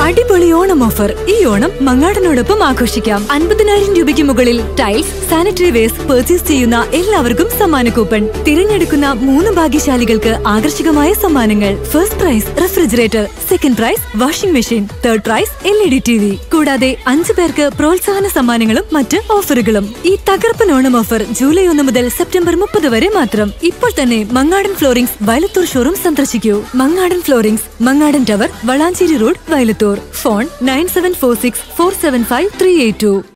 അടിപൊളി ഓണം ഓഫർ ഈ ഓണം മങ്ങാടനോടൊപ്പം ആഘോഷിക്കാം അൻപതിനായിരം രൂപയ്ക്ക് മുകളിൽ ടൈൽസ് സാനിറ്ററി വേസ്റ്റ് പർച്ചേസ് ചെയ്യുന്ന എല്ലാവർക്കും സമ്മാന കൂപ്പൺ തിരഞ്ഞെടുക്കുന്ന മൂന്ന് ഭാഗ്യശാലികൾക്ക് ആകർഷകമായ സമ്മാനങ്ങൾ first prize refrigerator second prize washing machine third prize L E D T V കൂടാതെ അഞ്ചു പേർക്ക് പ്രോത്സാഹന സമ്മാനങ്ങളും മറ്റ് ഓഫറുകളും ഈ തകർപ്പൻ ഓണം ഓഫർ ജൂലൈ ഒന്ന് മുതൽ സെപ്റ്റംബർ മുപ്പത് വരെ മാത്രം ഇപ്പോൾ തന്നെ മങ്ങാടൻ ഫ്ലോറിംഗ്സ് വയലത്തൂർ ഷോറൂം സന്ദർശിക്കൂ Mangadan floorings Mangadan tower Valanchery road Vayalathur phone nine seven four six four seven five three eight to